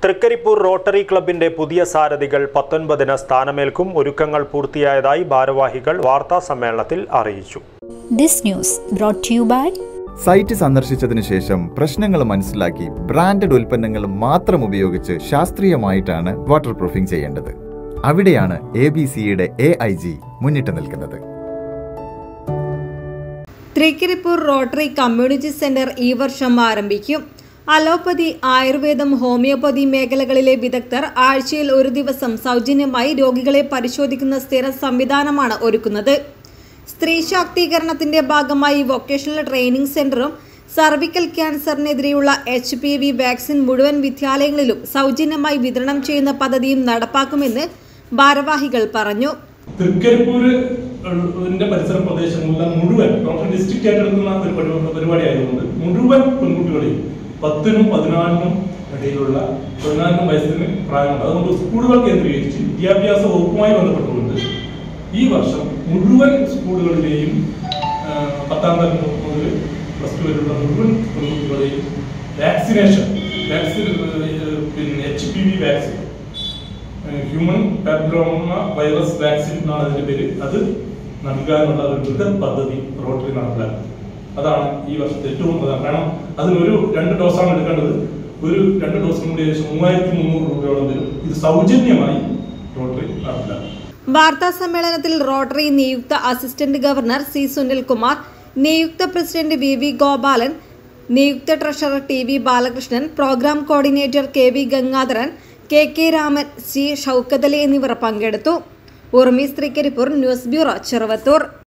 Trikaripur rotary ക്ലബിന്റെ പുതിയ സാരഥികൾ പത്തൊൻപതിന് സ്ഥാനമേൽക്കും ഒരുക്കങ്ങൾ പൂർത്തിയായതായി ഭാരവാഹികൾ വാർത്താ സമ്മേളനത്തിൽ അറിയിച്ചു This news brought to you by site സന്ദർശിച്ചതിനു ശേഷം പ്രശ്നങ്ങൾ മനസ്സിലാക്കി ബ്രാൻഡഡ് ഉൽപ്പന്നങ്ങൾ മാത്രം ഉപയോഗിച്ച് ശാസ്ത്രീയമായിട്ടാണ് വാട്ടർ പ്രൂഫിംഗ് ചെയ്യേണ്ടത് അവിടെയാണ് എ ബി സിയുടെ എ ഐ ജി മുന്നിട്ട് നിൽക്കുന്നത് തൃക്കരിപ്പൂർ റോട്ടറി കമ്മ്യൂണിറ്റി സെന്റർ ഈ വർഷം ആരംഭിക്കും അലോപ്പതി ആയുർവേദം ഹോമിയോപ്പതി മേഖലകളിലെ വിദഗ്ധർ ആഴ്ചയിൽ ഒരു ദിവസം സൗജന്യമായി രോഗികളെ പരിശോധിക്കുന്ന സ്ഥിര സംവിധാനമാണ് ഒരുക്കുന്നത് സ്ത്രീ ശാക്തീകരണത്തിന്റെ ഭാഗമായി വൊക്കേഷണൽ ട്രെയിനിംഗ് സെന്ററും സർവിക്കൽ ക്യാൻസറിനെതിരെയുള്ള എച്ച് പി വി വാക്സിൻ മുഴുവൻ വിദ്യാലയങ്ങളിലും സൗജന്യമായി വിതരണം ചെയ്യുന്ന പദ്ധതിയും നടപ്പാക്കുമെന്ന് ഭാരവാഹികൾ പറഞ്ഞു തൃക്കരിപ്പൂരിന്റെ പരിസര പ്രദേശങ്ങളിലെ മുഴുവൻ ഡോക്ടർ ഡിസ്ട്രിക്റ്റ് ഏറ്റെടുക്കുന്ന ഒരു പരിപാടി പരിപാടി ആയതുകൊണ്ട് മുഴുവൻ പെൺകുട്ടികളെയും പത്തിനും പതിനാലിനും ഇടയിലുള്ള പതിനാലിനും വയസ്സിന് പ്രായമുണ്ട് അതുകൊണ്ട് സ്കൂളുകൾ കേന്ദ്രീകരിച്ച് വിദ്യാഭ്യാസ വകുപ്പുമായി ബന്ധപ്പെട്ടുകൊണ്ട് ഈ വർഷം മുഴുവൻ സ്കൂളുകളിലെയും ആ, പത്താം തരം മുതൽ പ്ലസ് ടു വരെയുള്ള മുഴുവൻ പെൺകുട്ടികളെയും വാക്സിനേഷൻ വാക്സിൻ ഏഹ്, പിന്നെ H P V vaccine human papilloma virus vaccine എന്നാണ് അതിന്റെ പേര് അത് നൽകാനുള്ള ഒരു ബൃഹത് പദ്ധതി റോട്ടറി നടപ്പിലാക്കുന്നത് അതാണ് ഈ വർഷത്തെ ഏറ്റവും പ്രധാനം കാരണം അതിനൊരു രണ്ട് ഡോസാണ് എടുക്കേണ്ടത് ഒരു രണ്ട് ഡോസിനും കൂടി ഏകദേശം മൂവായിരത്തി മുന്നൂറ് രൂപയോളം വരും ഇത് സൗജന്യമായി റോട്ടറി നടപ്പിലാക്കും വാർത്താ സമ്മേളനത്തിൽ റോട്ടറി നിയുക്ത അസിസ്റ്റന്റ് ഗവർണർ സി സുനിൽകുമാർ നിയുക്ത പ്രസിഡന്റ് വി വി ഗോപാലൻ നിയുക്ത treasurer T V Balakrishnan programme coordinator K V Gangadharan K K Raman C Shoukathali എന്നിവർ പങ്കെടുത്തു ഉർമി സ്ത്രീക്കരിപ്പൂർ ന്യൂസ് ബ്യൂറോ ചെറുവത്തൂർ